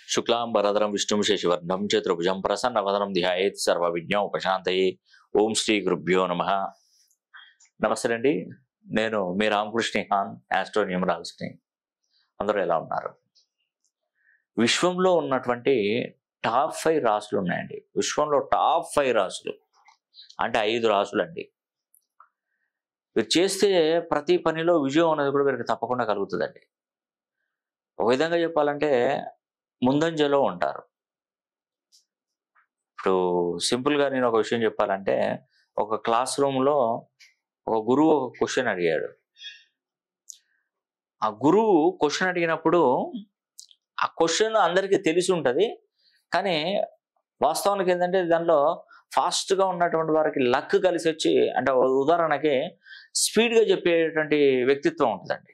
శుక్లాంబరధరం విష్ణుం శశివర్ణం చతుర్భుజం ప్రసన్నవదనం ధ్యాయేత్ సర్వ విజ్ఞ ఉపశాంతయే ఓం శ్రీ గురుభ్యో నమ నమస్తే అండి నేను మీ రామకృష్ణ హాన్ యాస్ట్రో న్యూమరాలజీని అందరూ ఎలా ఉన్నారు విశ్వంలో ఉన్నటువంటి టాప్ ఫైవ్ రాసులు ఉన్నాయండి విశ్వంలో టాప్ ఫైవ్ రాసులు అంటే ఐదు రాసులు అండి మీరు చేస్తే ప్రతి పనిలో విజయం అనేది కూడా వీరికి తప్పకుండా కలుగుతుందండి ఒక విధంగా చెప్పాలంటే ముందంజలో ఉంటారు ఇప్పుడు సింపుల్గా నేను ఒక విషయం చెప్పాలంటే ఒక క్లాస్ రూమ్లో ఒక గురువు ఒక క్వశ్చన్ అడిగాడు ఆ గురువు క్వశ్చన్ అడిగినప్పుడు ఆ క్వశ్చన్ అందరికీ తెలిసి ఉంటుంది కానీ వాస్తవానికి ఏంటంటే దానిలో ఫాస్ట్గా ఉన్నటువంటి వారికి లక్ కలిసి వచ్చి అంటే ఉదాహరణకి స్పీడ్గా చెప్పేటువంటి వ్యక్తిత్వం ఉంటుందండి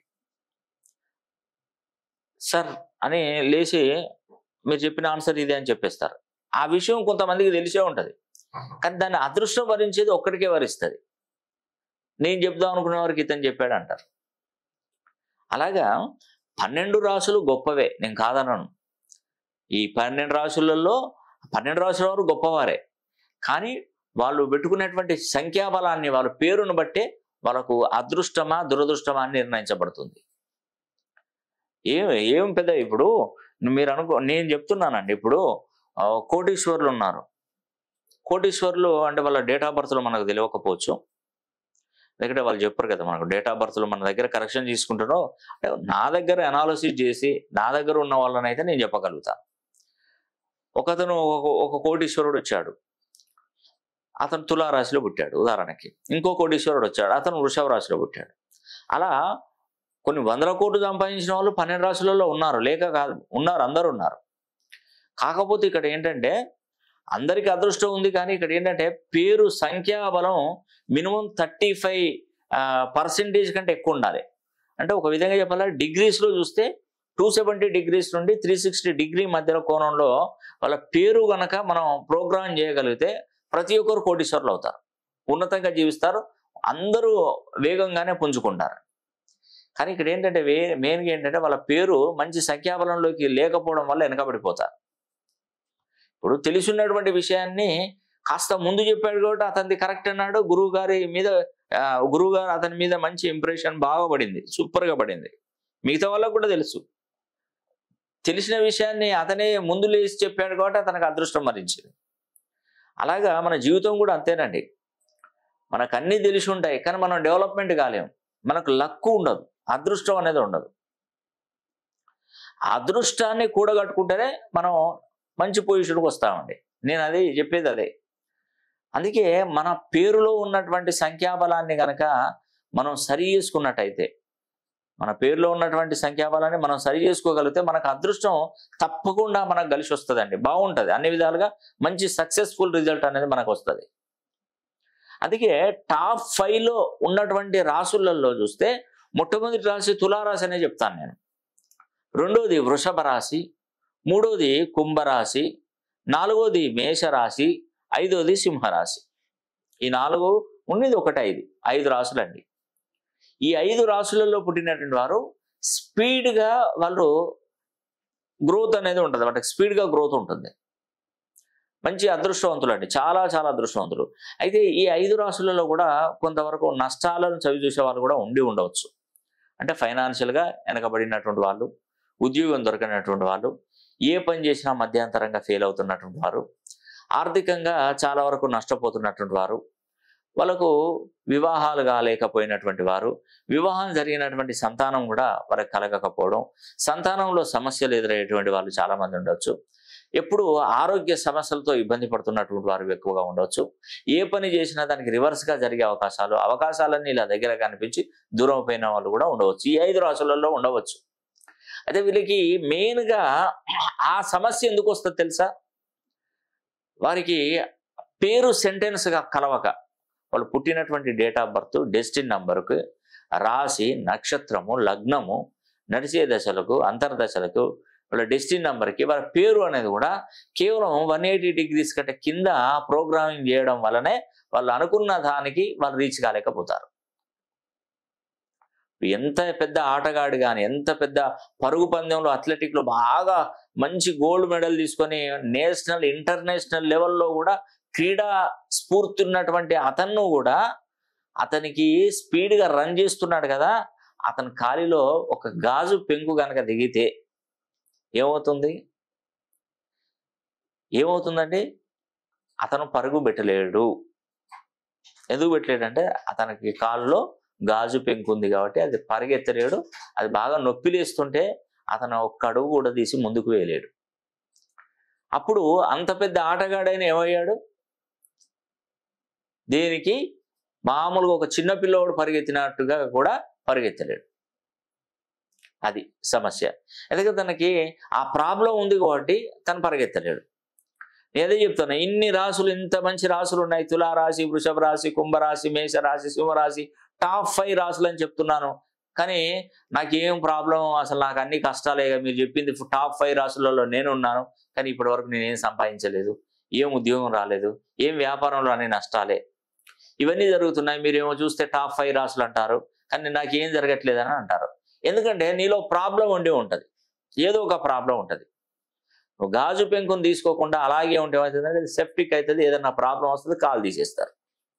సార్ అని లేచి మీరు చెప్పిన ఆన్సర్ ఇదే అని చెప్పేస్తారు ఆ విషయం కొంతమందికి తెలిసే ఉంటుంది కానీ దాన్ని అదృష్టం వరించేది ఒక్కడికే వరిస్తుంది నేను చెప్దాం అనుకునే వారికి ఇతను చెప్పాడు అంటారు అలాగా పన్నెండు రాసులు గొప్పవే నేను కాదనను ఈ పన్నెండు రాసులలో పన్నెండు రాసుల వారు గొప్పవారే కానీ వాళ్ళు పెట్టుకునేటువంటి సంఖ్యాబలాన్ని వాళ్ళ పేరును బట్టే వాళ్ళకు అదృష్టమా దురదృష్టమా అని నిర్ణయించబడుతుంది ఏం ఏం పెద్ద ఇప్పుడు మీరు అనుకో నేను చెప్తున్నానండి ఇప్పుడు ఆ, కోటీశ్వరులు ఉన్నారు కోటీశ్వరులు అంటే వాళ్ళ డేట్ ఆఫ్ బర్త్లు మనకు తెలియకపోవచ్చు ఎందుకంటే వాళ్ళు చెప్పరు కదా మనకు డేట్ ఆఫ్ బర్త్లు మన దగ్గర కరెక్షన్ తీసుకుంటారో అంటే నా దగ్గర అనాలసిస్ చేసి నా దగ్గర ఉన్న వాళ్ళని అయితే నేను చెప్పగలుగుతాను ఒకతను ఒక ఒక కోటీశ్వరుడు వచ్చాడు అతను తులారాశిలో పుట్టాడు ఉదాహరణకి ఇంకో కోటీశ్వరుడు వచ్చాడు అతను వృషభ రాశిలో పుట్టాడు అలా కొన్ని వందల కోట్లు సంపాదించిన వాళ్ళు పన్నెండు రాశులలో ఉన్నారు లేక కాదు ఉన్నారు అందరు ఉన్నారు కాకపోతే ఇక్కడ ఏంటంటే అందరికీ అదృష్టం ఉంది కానీ ఇక్కడ ఏంటంటే పేరు సంఖ్యాబలం మినిమం థర్టీ ఫైవ్ పర్సెంటేజ్ కంటే ఎక్కువ ఉండాలి అంటే ఒక విధంగా చెప్పాలంటే డిగ్రీస్లో చూస్తే టూ సెవెంటీ డిగ్రీస్ నుండి త్రీ సిక్స్టీ డిగ్రీ మధ్యలో కోణంలో వాళ్ళ పేరు గనక మనం ప్రోగ్రామ్ చేయగలిగితే ప్రతి ఒక్కరు కోటీశ్వరులు అవుతారు ఉన్నతంగా జీవిస్తారు అందరూ వేగంగానే పుంజుకుంటారు కానీ ఇక్కడ ఏంటంటే వే మెయిన్గా ఏంటంటే వాళ్ళ పేరు మంచి సంఖ్యాబలంలోకి లేకపోవడం వల్ల వెనకబడిపోతారు ఇప్పుడు తెలిసి ఉన్నటువంటి విషయాన్ని కాస్త ముందు చెప్పాడు కాబట్టి అతనిది కరెక్ట్ అన్నాడు గురువు గారి మీద ఆ, గురువు గారు అతని మీద మంచి ఇంప్రెషన్ బాగా పడింది సూపర్గా పడింది మిగతా వాళ్ళకు కూడా తెలుసు తెలిసిన విషయాన్ని అతనే ముందు లేచి చెప్పాడు కాబట్టి అతనికి అదృష్టం మరించింది అలాగా మన జీవితం కూడా అంతేనండి మనకు అన్నీ తెలిసి ఉంటాయి కానీ మనం డెవలప్మెంట్ కాలేము మనకు లక్కు ఉండదు అదృష్టం అనేది ఉండదు ఆ అదృష్టాన్ని కూడగట్టుకుంటేనే మనం మంచి పొజిషన్కి వస్తామండి నేను అది చెప్పేది అదే అందుకే మన పేరులో ఉన్నటువంటి సంఖ్యాబలాన్ని కనుక మనం సరి చేసుకున్నట్టయితే మన పేరులో ఉన్నటువంటి సంఖ్యాబలాన్ని మనం సరి చేసుకోగలిగితే మనకు అదృష్టం తప్పకుండా మనకు కలిసి వస్తుందండి బాగుంటుంది అన్ని విధాలుగా మంచి సక్సెస్ఫుల్ రిజల్ట్ అనేది మనకు వస్తుంది అందుకే టాప్ ఫైవ్లో ఉన్నటువంటి రాసులలో చూస్తే మొట్టమొదటి రాశి తులారాశి అనే చెప్తాను నేను రెండోది వృషభ రాశి మూడోది కుంభరాశి నాలుగోది మేషరాశి ఐదోది సింహరాశి ఈ నాలుగు ఉన్నది ఒకటి ఐదు ఐదు రాసులండి ఈ ఐదు రాసులలో పుట్టినటువంటి వారు స్పీడ్గా వాళ్ళు గ్రోత్ అనేది ఉంటుంది వాళ్ళకి స్పీడ్గా గ్రోత్ ఉంటుంది మంచి అదృష్టవంతులు అండి చాలా చాలా అదృష్టవంతులు అయితే ఈ ఐదు రాసులలో కూడా కొంతవరకు నష్టాలను చవి చూసే వాళ్ళు కూడా ఉండి ఉండవచ్చు అంటే ఫైనాన్షియల్గా వెనకబడినటువంటి వాళ్ళు ఉద్యోగం దొరకనటువంటి వాళ్ళు ఏ పని చేసినా మధ్యాంతరంగా ఫెయిల్ అవుతున్నటువంటి వారు ఆర్థికంగా చాలా వరకు నష్టపోతున్నటువంటి వారు వాళ్ళకు వివాహాలు కాలేకపోయినటువంటి వారు వివాహం జరిగినటువంటి సంతానం కూడా వాళ్ళకి కలగకపోవడం సంతానంలో సమస్యలు ఎదురయ్యేటువంటి వాళ్ళు చాలా మంది ఉండొచ్చు ఎప్పుడు ఆరోగ్య సమస్యలతో ఇబ్బంది పడుతున్నటువంటి వారు ఎక్కువగా ఉండొచ్చు ఏ పని చేసినా దానికి రివర్స్గా జరిగే అవకాశాలు అవకాశాలన్నీ ఇలా దగ్గర కనిపించి దూరం పోయిన వాళ్ళు కూడా ఉండవచ్చు ఈ ఐదు రాసులలో ఉండవచ్చు అయితే వీళ్ళకి మెయిన్గా ఆ సమస్య ఎందుకు వస్తుంది తెలుసా వారికి పేరు సెంటెన్స్గా కలవక వాళ్ళు పుట్టినటువంటి డేట్ ఆఫ్ బర్త్ డెస్టిన్ నంబర్కు రాశి నక్షత్రము లగ్నము నడిచే దశలకు అంతర్దశలకు వాళ్ళ డెస్టిన్ నంబర్కి వాళ్ళ పేరు అనేది కూడా కేవలం వన్ ఎయిటీ డిగ్రీస్ కంటే కింద ప్రోగ్రామింగ్ చేయడం వల్లనే వాళ్ళు అనుకున్న దానికి వాళ్ళు రీచ్ కాలేకపోతారు ఎంత పెద్ద ఆటగాడు కానీ ఎంత పెద్ద పరుగు పందెంలో అథ్లెటిక్లో బాగా మంచి గోల్డ్ మెడల్ తీసుకొని నేషనల్ ఇంటర్నేషనల్ లెవెల్లో కూడా క్రీడా స్ఫూర్తి ఉన్నటువంటి అతను కూడా అతనికి స్పీడ్గా రన్ చేస్తున్నాడు కదా అతని కాలిలో ఒక గాజు పెంకు గనక దిగితే ఏమవుతుంది ఏమవుతుందండి అతను పరుగు పెట్టలేడు ఎందుకు పెట్టలేడంటే అతనికి కాలులో గాజు పెంకు ఉంది కాబట్టి అది పరిగెత్తలేడు అది బాగా నొప్పి లేస్తుంటే అతను ఒక్క అడుగు కూడా తీసి ముందుకు వేయలేడు అప్పుడు అంత పెద్ద ఆటగాడైన ఏమయ్యాడు దీనికి మామూలుగా ఒక చిన్న పిల్లోడు పరిగెత్తినట్టుగా కూడా పరిగెత్తలేడు అది సమస్య ఎందుకంటే తనకి ఆ ప్రాబ్లం ఉంది కాబట్టి తను పరిగెత్తలేడు నేనే చెప్తాను ఇన్ని రాసులు ఇంత మంచి రాసులు ఉన్నాయి తులారాశి వృషభ రాశి కుంభరాశి మేషరాశి సింహరాశి టాప్ ఫైవ్ రాసులు అని చెప్తున్నాను కానీ నాకేం ప్రాబ్లం అసలు నాకు అన్ని కష్టాలే కదా. మీరు చెప్పింది టాప్ ఫైవ్ రాసులలో నేను ఉన్నాను కానీ ఇప్పటి వరకు నేనేం సంపాదించలేదు ఏం ఉద్యోగం రాలేదు ఏం వ్యాపారంలో అన్ని నష్టాలే ఇవన్నీ జరుగుతున్నాయి మీరేమో చూస్తే టాప్ ఫైవ్ రాసులు అంటారు కానీ నాకేం జరగట్లేదని అంటారు ఎందుకంటే నీలో ప్రాబ్లం ఉండే ఉంటుంది ఏదో ఒక ప్రాబ్లం ఉంటుంది నువ్వు గాజు పెంకుని తీసుకోకుండా అలాగే ఉంటే ఏమవుతుందంటే సెప్టిక్ అవుతుంది ఏదైనా ప్రాబ్లం వస్తుంది కాలు తీసేస్తారు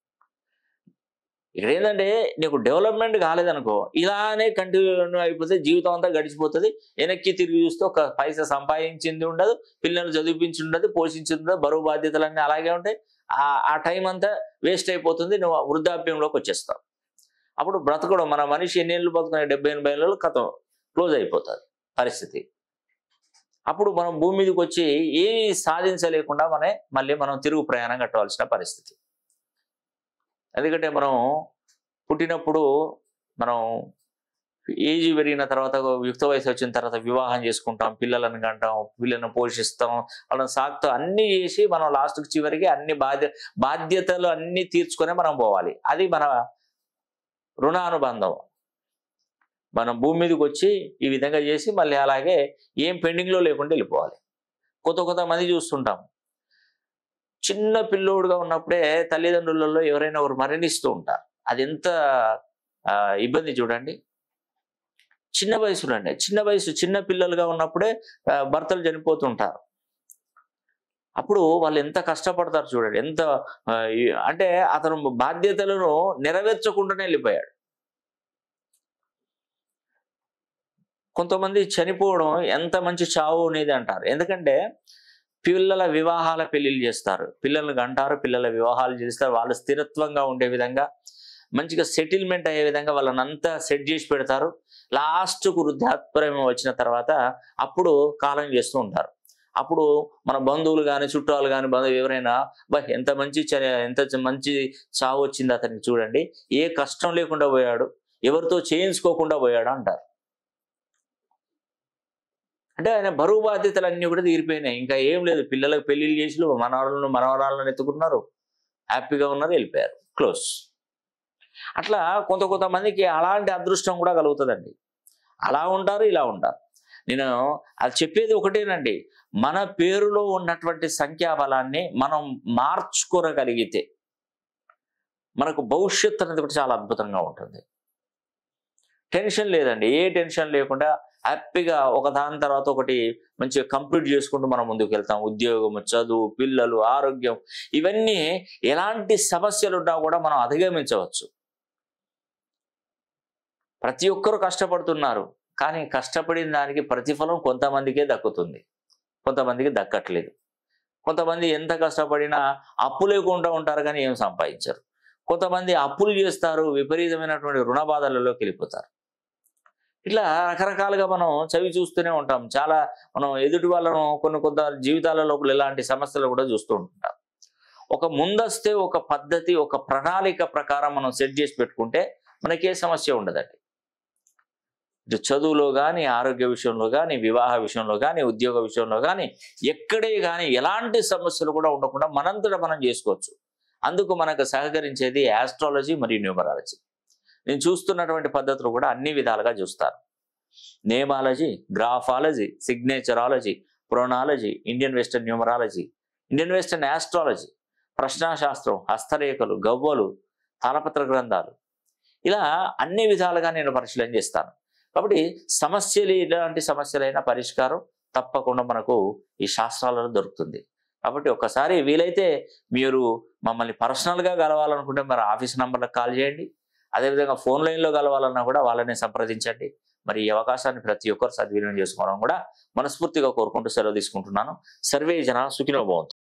ఇక్కడ ఏంటంటే నీకు డెవలప్మెంట్ కాలేదనుకో ఇలానే కంటిన్యూ అయిపోతే జీవితం అంతా గడిచిపోతుంది వెనక్కి తిరిగి చూస్తే ఒక పైసా సంపాదించింది ఉండదు పిల్లలు చదివించి ఉండదు పోషించింది ఉండదు బరువు బాధ్యతలన్నీ అలాగే ఉంటాయి ఆ ఆ టైం అంతా వేస్ట్ అయిపోతుంది నువ్వు వృద్ధాప్యంలోకి వచ్చేస్తావు అప్పుడు బ్రతకడం మన మనిషి ఎన్ని ఏళ్ళు బతుకునే డెబ్బై ఎనభై ఏళ్ళు కథం క్లోజ్ అయిపోతుంది పరిస్థితి అప్పుడు మనం భూమి మీదకి వచ్చి ఏమీ సాధించలేకుండా మనే మళ్ళీ మనం తిరుగు ప్రయాణం కట్టవలసిన పరిస్థితి ఎందుకంటే మనం పుట్టినప్పుడు మనం ఏజ్ పెరిగిన తర్వాత యుక్త వయసు వచ్చిన తర్వాత వివాహం చేసుకుంటాం పిల్లలను కంటాం పిల్లలను పోషిస్తాం వాళ్ళని సాగుతాం అన్ని చేసి మనం లాస్ట్కి చివరికి అన్ని బాధ్య బాధ్యతలు అన్ని తీర్చుకొని మనం పోవాలి అది మన రుణానుబంధం మనం భూమి మీదకి వచ్చి ఈ విధంగా చేసి మళ్ళీ అలాగే ఏం పెండింగ్లో లేకుండా వెళ్ళిపోవాలి కొత్త కొత్త మంది చూస్తుంటాం చిన్న పిల్లోడుగా ఉన్నప్పుడే తల్లిదండ్రులలో ఎవరైనా ఒకరు మరణిస్తూ ఉంటారు అది ఎంత ఆ, ఇబ్బంది చూడండి చిన్న వయసులో అండి చిన్న వయసు చిన్న పిల్లలుగా ఉన్నప్పుడే ఆ, భర్తలు చనిపోతుంటారు అప్పుడు వాళ్ళు ఎంత కష్టపడతారు చూడండి ఎంత ఆ, ఈ- అంటే అతను బాధ్యతలను నెరవేర్చకుండానే వెళ్ళిపోయాడు కొంతమంది చనిపోవడం ఎంత మంచి చావు అనేది అంటారు ఎందుకంటే పిల్లల వివాహాల పెళ్లిళ్ళు చేస్తారు పిల్లల్ని కంటారు పిల్లల వివాహాలు చేస్తారు వాళ్ళు స్థిరత్వంగా ఉండే విధంగా మంచిగా సెటిల్మెంట్ అయ్యే విధంగా వాళ్ళని అంతా సెట్ చేసి పెడతారు లాస్ట్కు వృద్ధాప్యం వచ్చిన తర్వాత అప్పుడు కాలం చేస్తూ ఉంటారు అప్పుడు మన బంధువులు కానీ చుట్టాలు కానీ బంధువులు ఎవరైనా బా ఎంత మంచి చ- ఎంత చ- మంచి చావు వచ్చింది అతనికి చూడండి ఏ కష్టం లేకుండా పోయాడు ఎవరితో చేయించుకోకుండా పోయాడు అంటారు అంటే ఆయన బరువు బాధ్యతలు అన్నీ కూడా తీరిపోయినాయి ఇంకా ఏం లేదు పిల్లలకు పెళ్లిళ్ళు చేసి మనవరాలను మనవరాలను ఎత్తుకున్నారు హ్యాపీగా ఉన్నారు వెళ్ళిపోయారు క్లోజ్ అట్లా కొంత కొంతమందికి అలాంటి అదృష్టం కూడా కలుగుతుందండి అలా ఉంటారు ఇలా ఉంటారు నేను అది చెప్పేది ఒకటేనండి మన పేరులో ఉన్నటువంటి సంఖ్యాబలాన్ని మనం మార్చుకోగలిగితే మనకు భవిష్యత్తు అనేది కూడా చాలా అద్భుతంగా ఉంటుంది టెన్షన్ లేదండి ఏ టెన్షన్ లేకుండా హ్యాపీగా ఒక దాని తర్వాత ఒకటి మంచిగా కంప్లీట్ చేసుకుంటూ మనం ముందుకు వెళ్తాం ఉద్యోగం చదువు పిల్లలు ఆరోగ్యం ఇవన్నీ ఎలాంటి సమస్యలు ఉన్నా కూడా మనం అధిగమించవచ్చు ప్రతి ఒక్కరూ కష్టపడుతున్నారు కానీ కష్టపడిన దానికి ప్రతిఫలం కొంతమందికే దక్కుతుంది కొంతమందికి దక్కట్లేదు కొంతమంది ఎంత కష్టపడినా అప్పు లేకుండా ఉంటారు కానీ ఏం సంపాదించరు కొంతమంది అప్పులు చేస్తారు విపరీతమైనటువంటి రుణ బాధలలోకి వెళ్ళిపోతారు ఇట్లా రకరకాలుగా మనం చవి చూస్తూనే ఉంటాం చాలా మనం ఎదుటి వాళ్ళను కొన్ని కొంత జీవితాల లోపల ఇలాంటి సమస్యలు కూడా చూస్తూ ఉంటాం ఒక ముందస్తే ఒక పద్ధతి ఒక ప్రణాళిక ప్రకారం మనం సెట్ చేసి పెట్టుకుంటే మనకే సమస్య ఉండదండి ఇటు చదువులో కానీ ఆరోగ్య విషయంలో కానీ వివాహ విషయంలో కానీ ఉద్యోగ విషయంలో కానీ ఎక్కడే కానీ ఎలాంటి సమస్యలు కూడా ఉండకుండా మనంతటా మనం చేసుకోవచ్చు అందుకు మనకు సహకరించేది ఆస్ట్రాలజీ మరియు న్యూమరాలజీ నేను చూస్తున్నటువంటి పద్ధతులు కూడా అన్ని విధాలుగా చూస్తారు nameology graphology signatureology pronology Indian western numerology Indian western astrology ప్రశ్నాశాస్త్రం హస్తరేఖలు గవ్వలు తాళపత్ర గ్రంథాలు ఇలా అన్ని విధాలుగా నేను పరిశీలన చేస్తాను కాబట్టి సమస్యలు ఎలాంటి సమస్యలైనా పరిష్కారం తప్పకుండా మనకు ఈ శాస్త్రాలలో దొరుకుతుంది కాబట్టి ఒక్కసారి వీలైతే మీరు మమ్మల్ని పర్సనల్గా కలవాలనుకుంటే మరి ఆఫీస్ నంబర్లకు కాల్ చేయండి అదేవిధంగా ఫోన్ లైన్లో కలవాలన్నా కూడా వాళ్ళని సంప్రదించండి మరి ఈ అవకాశాన్ని ప్రతి ఒక్కరు సద్వినియోగం చేసుకోవడం కూడా మనస్ఫూర్తిగా కోరుకుంటూ సెలవు తీసుకుంటున్నాను సర్వే జన సుఖినో భవంతు